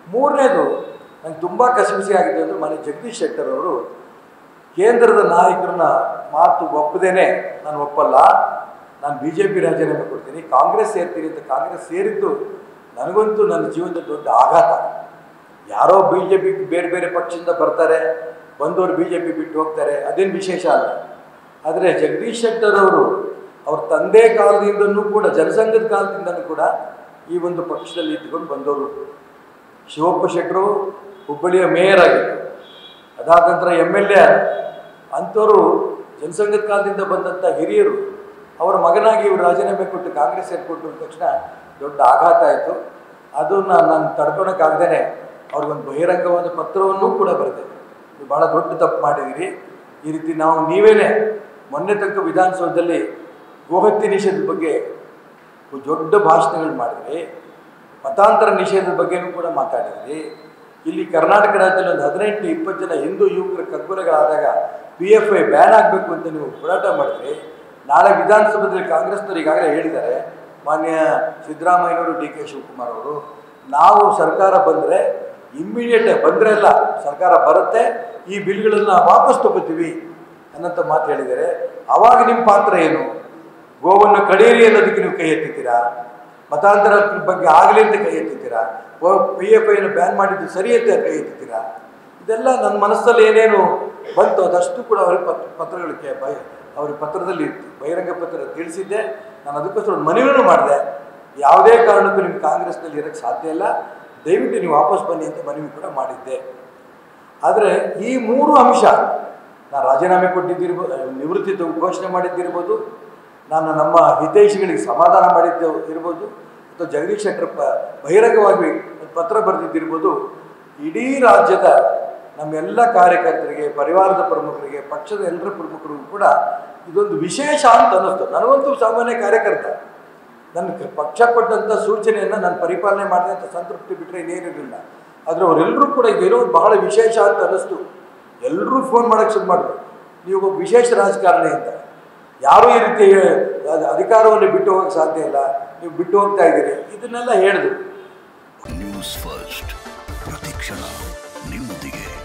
ಮೂರನೇದು ನಂಗೆ ತುಂಬ ಕಸಿವಿಸಿ ಆಗಿದೆ ಅಂದರೆ ಮನೆ ಜಗದೀಶ್ ಶೆಟ್ಟರ್ ಅವರು ಕೇಂದ್ರದ ನಾಯಕರನ್ನ ಮಾತು ಒಪ್ಪದೇನೆ ನಾನು ಒಪ್ಪಲ್ಲ ನಾನು ಬಿ ಜೆ ಪಿ ರಾಜೀನಾಮೆ ಕೊಡ್ತೀನಿ ಕಾಂಗ್ರೆಸ್ ಸೇರ್ತೀನಿ ಅಂತ ಕಾಂಗ್ರೆಸ್ ಸೇರಿದ್ದು ನನಗಂತೂ ನನ್ನ ಜೀವನದ ದೊಡ್ಡ ಆಘಾತ ಯಾರೋ ಬಿ ಜೆ ಪಿ ಬೇರೆ ಬೇರೆ ಪಕ್ಷದಿಂದ ಬರ್ತಾರೆ ಬಂದವರು ಬಿ ಜೆ ಪಿ ಬಿಟ್ಟು ಹೋಗ್ತಾರೆ ಅದೇನು ವಿಶೇಷ ಅಲ್ಲ ಆದರೆ ಜಗದೀಶ್ ಶೆಟ್ಟರ್ ಅವರು ಅವ್ರ ತಂದೆ ಕಾಲದಿಂದನೂ ಕೂಡ ಜನಸಂಘದ ಕಾಲದಿಂದನೂ ಕೂಡ ಈ ಒಂದು ಪಕ್ಷದಲ್ಲಿ ಇದ್ದುಕೊಂಡು ಬಂದವರು ಶಿವಪ್ಪ ಶೆಟ್ಟರು ಹುಬ್ಬಳ್ಳಿಯ ಮೇಯರ್ ಆಗಿದ್ದರು ಅದಾದ ನಂತರ ಎಮ್ ಎಲ್ ಎ ಅಂಥವರು ಜನಸಂಘದ ಕಾಲದಿಂದ ಬಂದಂಥ ಹಿರಿಯರು ಅವರ ಮಗನಾಗಿ ಇವರು ರಾಜೀನಾಮೆ ಕೊಟ್ಟು ಕಾಂಗ್ರೆಸ್ ಸೇರಿಕೊಟ್ಟು ತಕ್ಷಣ ದೊಡ್ಡ ಆಘಾತ ಆಯಿತು ಅದನ್ನ ನಾನು ತಡ್ಕೊಳಕ್ಕಾಗ್ದೇ ಅವ್ರಿಗೊಂದು ಬಹಿರಂಗವಾದ ಪತ್ರವನ್ನು ಕೂಡ ಬರೆದೆ ನೀವು ಭಾಳ ದೊಡ್ಡ ತಪ್ಪು ಮಾಡಿದ್ದೀರಿ ಈ ರೀತಿ ನಾವು ನೀವೇನೇ ಮೊನ್ನೆ ತನಕ ವಿಧಾನಸೌಧದಲ್ಲಿ ಗೋಹತ್ಯೆ ನಿಷೇಧದ ಬಗ್ಗೆ ದೊಡ್ಡ ಭಾಷಣಗಳು ಮಾಡಿದ್ರಿ ಮತಾಂತರ ನಿಷೇಧದ ಬಗ್ಗೆನೂ ಕೂಡ ಮಾತಾಡಿದ್ರಿ ಇಲ್ಲಿ ಕರ್ನಾಟಕ ರಾಜ್ಯದಲ್ಲಿ ಒಂದು ಹದಿನೆಂಟು ಇಪ್ಪತ್ತು ಜನ ಹಿಂದೂ ಯುವಕರ ಕಗ್ಗೊಲೆಗಳಾದಾಗ ಪಿ ಎಫ್ ಐ ಬ್ಯಾನ್ ಆಗಬೇಕು ಅಂತ ನೀವು ಹೋರಾಟ ಮಾಡಿದ್ರಿ ನಾಳೆ ವಿಧಾನಸಭೆಯಲ್ಲಿ ಕಾಂಗ್ರೆಸ್ನವರು ಈಗಾಗಲೇ ಹೇಳಿದ್ದಾರೆ ಮಾನ್ಯ ಸಿದ್ದರಾಮಯ್ಯನವರು ಡಿ ಕೆ ಶಿವಕುಮಾರ್ ಅವರು ನಾವು ಸರ್ಕಾರ ಬಂದರೆ ಇಮ್ಮಿಡಿಯೇಟ್ ಬಂದರೆ ಅಲ್ಲ ಸರ್ಕಾರ ಬರುತ್ತೆ ಈ ಬಿಲ್ಗಳನ್ನು ವಾಪಸ್ ತಗೋತೀವಿ ಅನ್ನೋಂಥ ಮಾತು ಹೇಳಿದ್ದಾರೆ ಆವಾಗ ನಿಮ್ಮ ಪಾತ್ರ ಏನು ಗೋವನ್ನು ಕಡೀರಿ ಅನ್ನೋದಕ್ಕೆ ನೀವು ಕೈ ಎತ್ತಿದ್ದೀರಾ ಮತಾಂತರ ಬಗ್ಗೆ ಆಗಲಿ ಅಂತ ಕೈ ಎತ್ತಿದ್ದೀರಾ ಪಿ ಎಫ್ ಐನ ಬ್ಯಾನ್ ಮಾಡಿದ್ದು ಸರಿ ಅಂತ ಕೈ ಎತ್ತಿದ್ದೀರಾ ಇದೆಲ್ಲ ನನ್ನ ಮನಸ್ಸಲ್ಲಿ ಏನೇನು ಬಂತು ಅದಷ್ಟು ಕೂಡ ಅವ್ರಿಗೆ ಪತ್ ಪತ್ರಗಳಿಗೆ ಬೈ ಅವ್ರಿಗೆ ಪತ್ರದಲ್ಲಿ ಇತ್ತು ಬಹಿರಂಗ ಪತ್ರ ತಿಳಿಸಿದ್ದೆ ನಾನು ಅದಕ್ಕೋಸ್ಕರ ಒಂದು ಮನವಿನೂ ಮಾಡಿದೆ ಯಾವುದೇ ಕಾರಣಕ್ಕೂ ನಿಮ್ಮ ಕಾಂಗ್ರೆಸ್ನಲ್ಲಿ ಇರೋಕ್ಕೆ ಸಾಧ್ಯ ಇಲ್ಲ ದಯವಿಟ್ಟು ನೀವು ವಾಪಸ್ ಬನ್ನಿ ಅಂತ ಮನವಿ ಕೂಡ ಮಾಡಿದ್ದೆ ಆದರೆ ಈ ಮೂರು ಅಂಶ ನಾನು ರಾಜೀನಾಮೆ ಕೊಟ್ಟಿದ್ದಿರ್ಬೋದು ನಿವೃತ್ತಿ ತಗೊ- ಘೋಷಣೆ ಮಾಡಿದ್ದಿರ್ಬೋದು ನಾನು ನಮ್ಮ ಹಿತೈಷಿಗಳಿಗೆ ಸಮಾಧಾನ ಮಾಡಿದ್ದು ಇರ್ಬೋದು ಅಥವಾ ಜಗದೀಶ್ ಶೆಟ್ಟರ್ ಪ ಬಹಿರಂಗವಾಗಿ ಒಂದು ಪತ್ರ ಬರೆದಿದ್ದಿರ್ಬೋದು ಇಡೀ ರಾಜ್ಯದ ನಮ್ಮೆಲ್ಲ ಕಾರ್ಯಕರ್ತರಿಗೆ ಪರಿವಾರದ ಪ್ರಮುಖರಿಗೆ ಪಕ್ಷದ ಎಲ್ಲರ ಪ್ರಮುಖರಿಗೂ ಕೂಡ ಇದೊಂದು ವಿಶೇಷ ಅಂತ ಅನ್ನಿಸ್ತು ನನಗಂತೂ ಸಾಮಾನ್ಯ ಕಾರ್ಯಕರ್ತ ನನ್ನ ಕ- ಪಕ್ಷ ಕೊಟ್ಟಂಥ ಸೂಚನೆಯನ್ನು ನಾನು ಪರಿಪಾಲನೆ ಮಾಡಿದೆ ಅಂತ ಸಂತೃಪ್ತಿ ಬಿಟ್ಟರೆ ಇನ್ನೇನಿರಲಿಲ್ಲ ಆದರೆ ಅವರೆಲ್ಲರೂ ಕೂಡ ಇದೇನೋ ಬಹಳ ವಿಶೇಷ ಅಂತ ಅನ್ನಿಸ್ತು ಎಲ್ಲರೂ ಫೋನ್ ಮಾಡೋಕ್ಕೆ ಶುರು ಮಾಡಿದ್ರು ನೀವು ಒಬ್ಬ ವಿಶೇಷ ರಾಜಕಾರಣಿ ಅಂತ ಯಾರೂ ಈ ರೀತಿ ಅದ್- ಅಧಿಕಾರವನ್ನು ಬಿಟ್ಟು ಹೋಗಕ್ಕೆ ಸಾಧ್ಯ ಇಲ್ಲ ನೀವು ಬಿಟ್ಟು ಹೋಗ್ತಾ ಇದ್ದೀರಿ ಇದನ್ನೆಲ್ಲ ಹೇಳಿದ್ರು ನ್ಯೂಸ್ ಫಸ್ಟ್ ಪ್ರತಿಕ್ಷಣ ನಿಮ್ಮೊಂದಿಗೆ